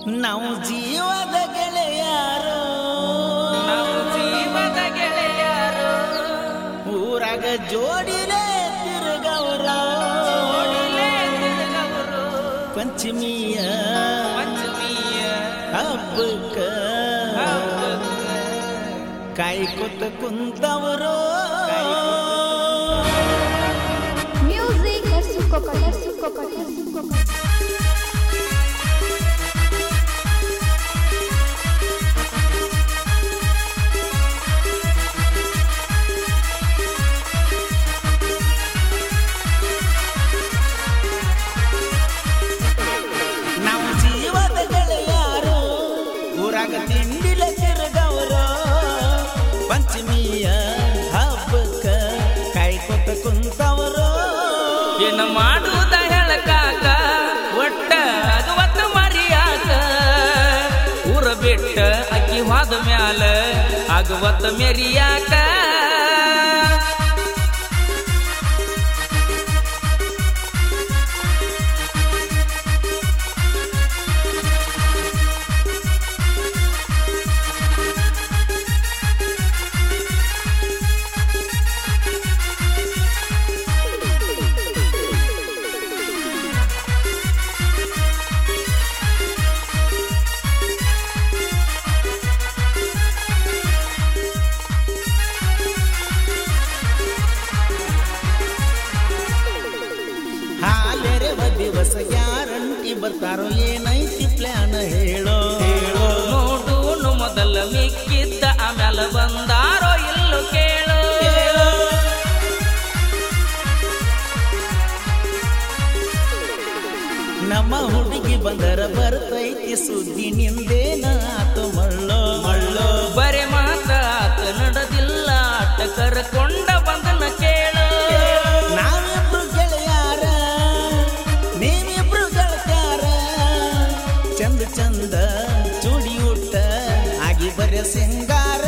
ನಾವು ಜೀವದ ಗೆಳೆಯಾರು ನಾವು ಜೀವದ ಗೆಳೆಯರು ಊರಾಗ ಜೋಡಿಲೇ ತಿರುಗವ್ರ ಓಡಿಲೇ ತಿರುಗವರು ಪಂಚಮಿಯ ಪಂಚಮಿಯ ಹಬ್ಬಕ್ಕ ಹಬ್ಬಕ್ಕ ಕಾಯ್ಕೊತ ಕುಂತವರು Music Sukokote, Sukokote, Sukokote. ನಾವು ಜೀವದ ಗೆಳೆಯಾರು ಊರಾಗ ತಿಂಡಿಲ ತಿರುಗವರು ಪಂಚಮಿಯ ಹಬ್ಬಕ್ಕ ಕಾಯ್ಕೊತ ಕುಂತವರು ಏನ ಮಾಡುವುದ ಹೇಳಕಾಕ ಒಟ್ಟ ಅಗವತ್ತ ಮರಿಯಾಕ ಊರ ಬಿಟ್ಟ ಅಕ್ಕಿ ಹೋದ ಮ್ಯಾಲ ಅಗವತ್ತ ಮೆರಿಯಾಕ ಹಾಲೆರೆವ ದಿವಸ ಗ್ಯಾರಂಟಿ ಬರ್ತಾರೋ ಏನೈತಿ ಪ್ಲಾನ್ ಹೇಳೋ ಹೇಳೋ ನೋಡೂನು ಮೊದಲ ಮಿಕ್ಕಿದ್ದ ಆಮ್ಯಾಲ ಬಂದಾರೋ ಇಲ್ಲೋ ಕೇಳು ನಮ್ಮ ಹುಡುಗಿ ಬಂದರ ಬರ್ತೈತಿ ಸುದ್ದಿ ನಿಂದೇನ ಆತು ಮಳ್ಳೋ ಮಳ್ಳೋ ಬರೆ ಮಾತ ಆತ ನಡೆದಿಲ್ಲ ಆಟ ಕರ್ಕೊಂಡ ಬಂದನ ಕೇಳು ನಾವಿಬ್ರು ಗೆಳೆಯಾರ ನೀವಿಬ್ರು ಗೆಳತ್ಯಾರ ಚಂದ ಚಂದ ಚೂಡಿ ಊಟ ಆಗಿ ಬರೆ ಸಿಂಗಾರ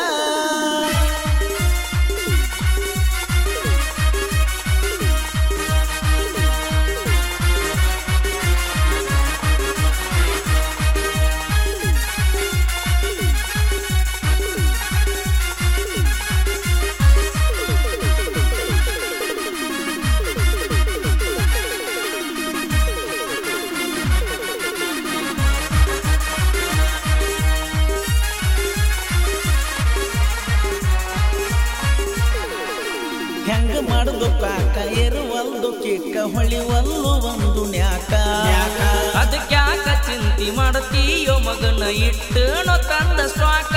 ಹೆಂಗ ಮಾಡುದು ಕಾಕ ಎರುವಲ್ದು ಕಿಕ್ಕ ಹೊಳಿವಲ್ಲು ಒಂದು ನ್ಯಾಕ ಅದಕ್ಯಾಕ ಚಿಂತಿ ಮಾಡತೀಯೋ ಮಗನ ಇಟ್ಟನೋ ತಂದ ಸ್ವಾಕ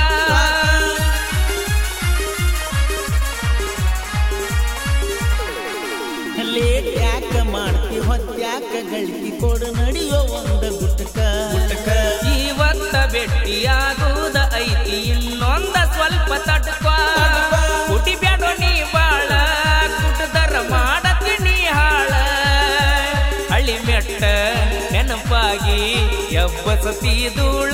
ಲೇಟ್ ಯಾಕ ಮಾಡ್ತಿ ಹೊತ್ಯಾಕ ಗಳಿಕೆ ಕೊಡು ನಡಿಯೋ ಒಂದ ಗುಟ್ಟಕ ಗುಟ್ಟಕ ಇವತ್ತ ಭೆಟ್ಟಿಯಾಗುವುದ ಐತಿ ಇನ್ನೊಂದ ಸ್ವಲ್ಪ ತಡ್ಕೊ ಕುಟಿ ಬ್ಯಾಡೋ ನೀ ಬಾಳ ಕುಟದರ ಮಾಡತೀನಿ ಹಾಳ ಹಳ್ಳಿ ಮೆಟ್ಟ ನೆನಪಾಗಿ ಎಬ್ಬಸತಿ ಧೂಳ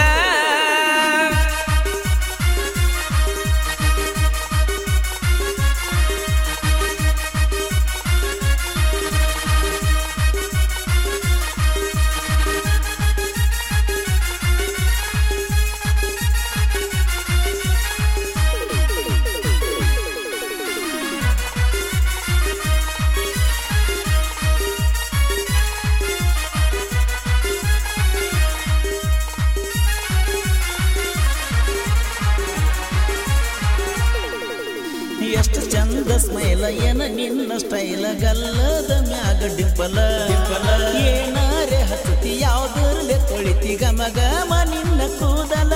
ಎಷ್ಟು ಚಂದ ಸ್ಮೈಲ ಏನ ನಿನ್ನ ಸ್ಟೈಲ ಗಲ್ಲದ ಮ್ಯಾಗ ಡಿಂಪಲ ಡಿಂಪಲ ಏನಾರೆ ಹಚ್ಚತಿ ಯಾವ್ದರ್ಲೆ ತೊಳಿತಿ ಗಮ ಗಮ ನಿನ್ನ ಕೂದಲ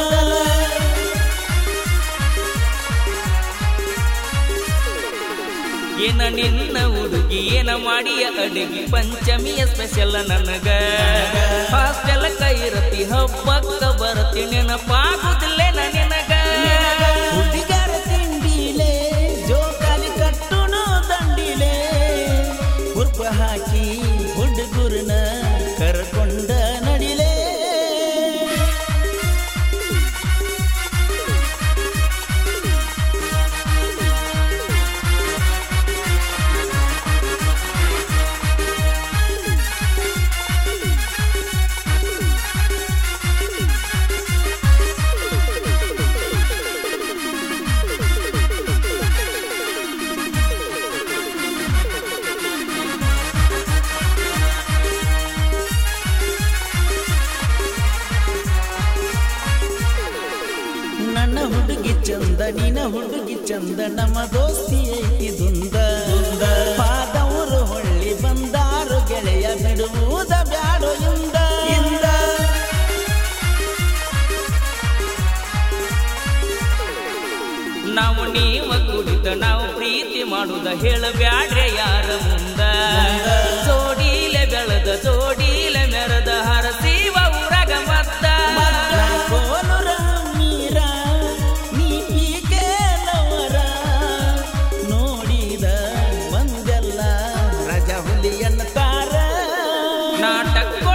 ಏನ ನಿನ್ನ ಹುಡುಗಿ ಏನ ಮಾಡಿಯ ಅಡಿಗೆ ಪಂಚಮಿಯ ಸ್ಪೆಷಲ್ ನನಗ ಹಾಸ್ಟೆಲ್ ಕೈರತಿ ಹಬ್ಬಕ್ಕ ಬರತಿ ನೆನಪಾಗುದಿಲ್ಲೇನ ನಿನಗ ಹುಡುಗರ ತಿಂಡಿಲೆ ಜೋಕಾಲಿ ಕಟ್ಟುನು ದಂಡಿಲೆ ಹುರ್ಪ ಹಾಕಿ ಹುಡುಗುರನ ಕರ್ಕೊಂಡ ನಡಿಲೆ ಹುಡುಗಿ ಚಂದ ನಮ್ಮ ದೋಸ್ತಿ ಐತಿ ದುಂದ ಪಾದವರು ಹೊಳ್ಳಿ ಬಂದಾರು ಗೆಳೆಯ ಬಿಡುವುದ ಬ್ಯಾಡೋ ಇಂದ ಇಂದ ನಾವು ನೀವ ಕುಡಿದ ನಾವು ಪ್ರೀತಿ ಮಾಡುದ ಹೇಳಬ್ಯಾಡ್ರೆ ಯಾರ ಮುಂದ ಜೋಡಿಲೆ ಬೆಳೆದ ಜೋಡಿಲೆ ಮೆರೆದ ಹರಸೀವ ಊರಗ ಮತ್ತ ಕೋಲುರ ಮೀರ ನೀತಿಗೆಲವರ ನೋಡಿದ ಬಂದೆಲ್ಲ ರಜ ಹುಲಿ ಎನ್ನತಾರ ನಾಟಕ